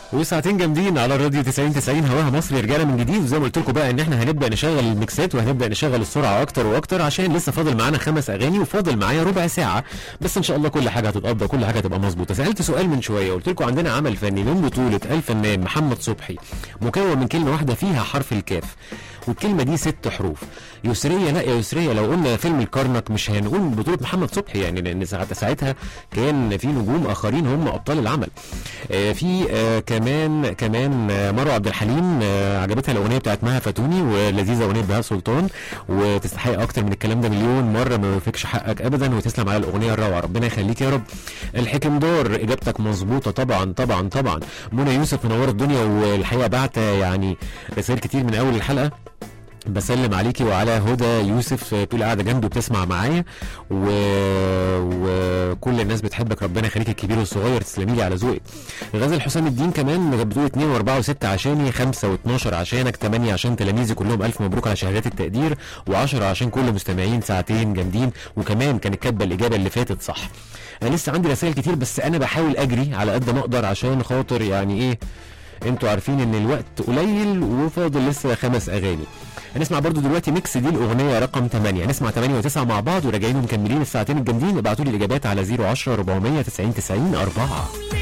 وساعتين جامدين على الراديو 90 90 هواها مصر يا رجاله من جديد وزي ما قلت لكم بقى ان احنا هنبدا نشغل الميكسات وهنبدا نشغل السرعه اكتر واكتر عشان لسه فاضل معانا خمس اغاني وفاضل معايا ربع ساعه بس ان شاء الله كل حاجه هتتقضى كل حاجه هتبقى مظبوطه سالت سؤال من شويه قلت لكم عندنا عمل فني من بطوله الفنان محمد صبحي مكون من كلمه واحده فيها حرف الكاف والكلمه دي ست حروف يسريه لا يا يسريه لو قلنا فيلم الكرنك مش هنقول بطوله محمد صبحي يعني لان ساعتها ساعتها كان في نجوم اخرين هم ابطال العمل آه في آه كمان كمان آه مروه عبد الحليم آه عجبتها الاغنيه بتاعت مها فاتوني ولذيذه اغنيه بهاء سلطان وتستحق اكتر من الكلام ده مليون مره ما يوفيكش حقك ابدا وتسلم على الاغنيه الروعه ربنا يخليك يا رب الحكم دار اجابتك مظبوطه طبعا طبعا طبعا منى يوسف منوره الدنيا والحقيقه بعت يعني رسائل كتير من اول الحلقه بسلم عليكي وعلى هدى يوسف بتقول قاعده جنبي بتسمع معايا و... وكل الناس بتحبك ربنا يخليك الكبير والصغير تسلمي لي على ذوقك غزل حسام الدين كمان بتقول 2 و4 و6 عشاني 5 و12 عشانك 8 عشان تلاميذي كلهم الف مبروك على شهادات التقدير و10 عشان كل مستمعين ساعتين جامدين وكمان كانت كاتبه الاجابه اللي فاتت صح انا لسه عندي رسائل كتير بس انا بحاول اجري على قد ما اقدر عشان خاطر يعني ايه انتوا عارفين ان الوقت قليل وفاضل لسه خمس اغاني هنسمع برضو دلوقتي ميكس دي الاغنيه رقم 8 هنسمع 8 و9 مع بعض وراجعين ومكملين الساعتين الجامدين ابعتوا لي الاجابات على 010 490 90 4